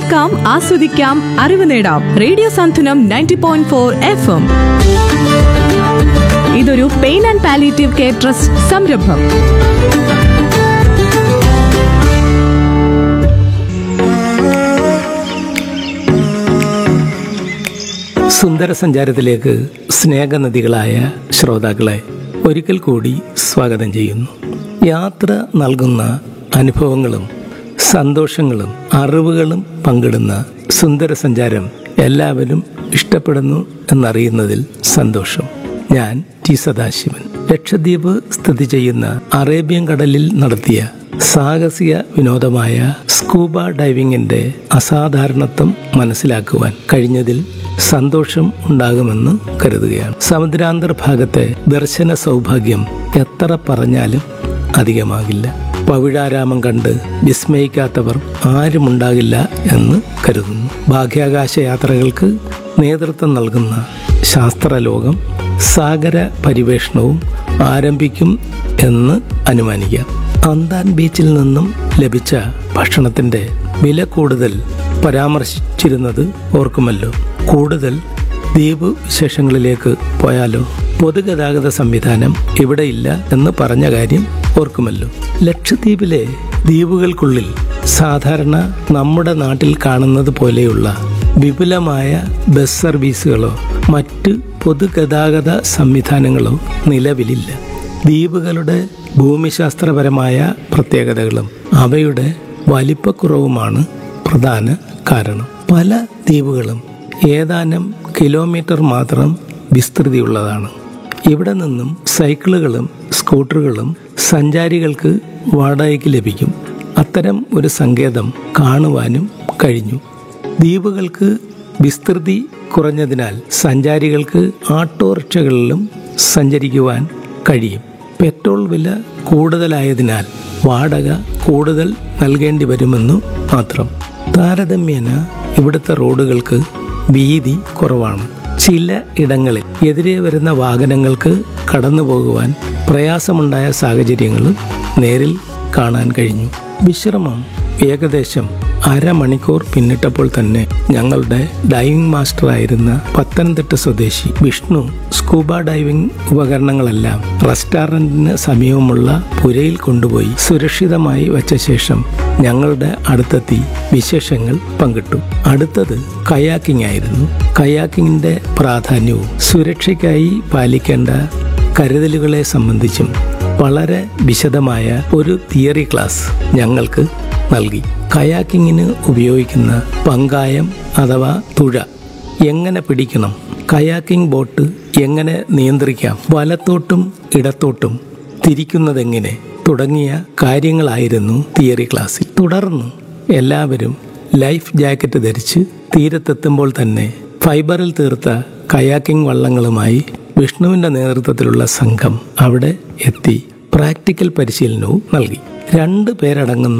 കേൾക്കാം ആസ്വദിക്കാം അറിവ് നേടാം radio Santhwanam ninety point four F M ഇതൊരു pain and palliative care trust സംരംഭം സുന്ദര സഞ്ചാരത്തിലേക്ക് സ്നേഹനദികളായ ശ്രോതാക്കളെ ഒരിക്കൽ കൂടി സ്വാഗതം ചെയ്യുന്നു യാത്ര നൽകുന്ന അനുഭവങ്ങളും സന്തോഷങ്ങളും അറിവുകളും പങ്കിടുന്ന സുന്ദര സഞ്ചാരം എല്ലാവരും ഇഷ്ടപ്പെടുന്നു എന്നറിയുന്നതിൽ സന്തോഷം ഞാൻ ടി സദാശിവൻ ലക്ഷദ്വീപ് സ്ഥിതി ചെയ്യുന്ന അറേബ്യൻ കടലിൽ നടത്തിയ സാഹസിക വിനോദമായ സ്കൂബ ഡൈവിങ്ങിന്റെ അസാധാരണത്വം മനസ്സിലാക്കുവാൻ കഴിഞ്ഞതിൽ സന്തോഷം ഉണ്ടാകുമെന്ന് കരുതുകയാണ് സമുദ്രാന്തർ ഭാഗത്തെ ദർശന സൗഭാഗ്യം എത്ര പറഞ്ഞാലും അധികമാകില്ല പവിഴാരാമം കണ്ട് വിസ്മയിക്കാത്തവർ ആരുമുണ്ടാകില്ല എന്ന് കരുതുന്നു ഭാഗ്യാകാശ യാത്രകൾക്ക് നേതൃത്വം നൽകുന്ന ശാസ്ത്രലോകം സാഗര പരിവേഷണവും ആരംഭിക്കും എന്ന് അനുമാനിക്കാം അന്താൻ ബീച്ചിൽ നിന്നും ലഭിച്ച ഭക്ഷണത്തിന്റെ വില കൂടുതൽ പരാമർശിച്ചിരുന്നത് ഓർക്കുമല്ലോ കൂടുതൽ ദ്വീപ് വിശേഷങ്ങളിലേക്ക് പോയാലോ പൊതുഗതാഗത സംവിധാനം ഇവിടെയില്ല എന്ന് പറഞ്ഞ കാര്യം ഓർക്കുമല്ലോ ലക്ഷദ്വീപിലെ ദ്വീപുകൾക്കുള്ളിൽ സാധാരണ നമ്മുടെ നാട്ടിൽ കാണുന്നത് പോലെയുള്ള വിപുലമായ ബസ് സർവീസുകളോ മറ്റ് പൊതുഗതാഗത സംവിധാനങ്ങളോ നിലവിലില്ല ദ്വീപുകളുടെ ഭൂമിശാസ്ത്രപരമായ പ്രത്യേകതകളും അവയുടെ വലിപ്പക്കുറവുമാണ് പ്രധാന കാരണം പല ദ്വീപുകളും ഏതാനും കിലോമീറ്റർ മാത്രം വിസ്തൃതിയുള്ളതാണ് ഇവിടെ നിന്നും സൈക്കിളുകളും സ്കൂട്ടറുകളും സഞ്ചാരികൾക്ക് വാടകയ്ക്ക് ലഭിക്കും അത്തരം ഒരു സങ്കേതം കാണുവാനും കഴിഞ്ഞു ദ്വീപുകൾക്ക് വിസ്തൃതി കുറഞ്ഞതിനാൽ സഞ്ചാരികൾക്ക് ഓട്ടോറിക്ഷകളിലും സഞ്ചരിക്കുവാൻ കഴിയും പെട്രോൾ വില കൂടുതലായതിനാൽ വാടക കൂടുതൽ നൽകേണ്ടി വരുമെന്നു മാത്രം താരതമ്യേന ഇവിടുത്തെ റോഡുകൾക്ക് വീതി കുറവാണ് ചില ഇടങ്ങളിൽ എതിരെ വരുന്ന വാഹനങ്ങൾക്ക് കടന്നു പോകുവാൻ പ്രയാസമുണ്ടായ സാഹചര്യങ്ങളും നേരിൽ കാണാൻ കഴിഞ്ഞു വിശ്രമം ഏകദേശം അരമണിക്കൂർ പിന്നിട്ടപ്പോൾ തന്നെ ഞങ്ങളുടെ ഡൈവിംഗ് മാസ്റ്റർ ആയിരുന്ന പത്തനംതിട്ട സ്വദേശി വിഷ്ണു സ്കൂബ ഡൈവിംഗ് ഉപകരണങ്ങളെല്ലാം റെസ്റ്റോറന്റിന് സമീപമുള്ള പുരയിൽ കൊണ്ടുപോയി സുരക്ഷിതമായി വച്ച ശേഷം ഞങ്ങളുടെ അടുത്തെത്തി വിശേഷങ്ങൾ പങ്കിട്ടു അടുത്തത് കയാക്കിംഗ് ആയിരുന്നു കയാക്കിങ്ങിന്റെ പ്രാധാന്യവും സുരക്ഷയ്ക്കായി പാലിക്കേണ്ട കരുതലുകളെ സംബന്ധിച്ചും വളരെ വിശദമായ ഒരു തിയറി ക്ലാസ് ഞങ്ങൾക്ക് നൽകി കയാക്കിങ്ങിന് ഉപയോഗിക്കുന്ന പങ്കായം അഥവാ തുഴ എങ്ങനെ പിടിക്കണം കയാക്കിംഗ് ബോട്ട് എങ്ങനെ നിയന്ത്രിക്കാം വലത്തോട്ടും ഇടത്തോട്ടും തിരിക്കുന്നതെങ്ങനെ തുടങ്ങിയ കാര്യങ്ങളായിരുന്നു തിയറി ക്ലാസ്സിൽ തുടർന്ന് എല്ലാവരും ലൈഫ് ജാക്കറ്റ് ധരിച്ച് തീരത്തെത്തുമ്പോൾ തന്നെ ഫൈബറിൽ തീർത്ത കയാക്കിംഗ് വള്ളങ്ങളുമായി വിഷ്ണുവിന്റെ നേതൃത്വത്തിലുള്ള സംഘം അവിടെ എത്തി പ്രാക്ടിക്കൽ പരിശീലനവും നൽകി രണ്ട് പേരടങ്ങുന്ന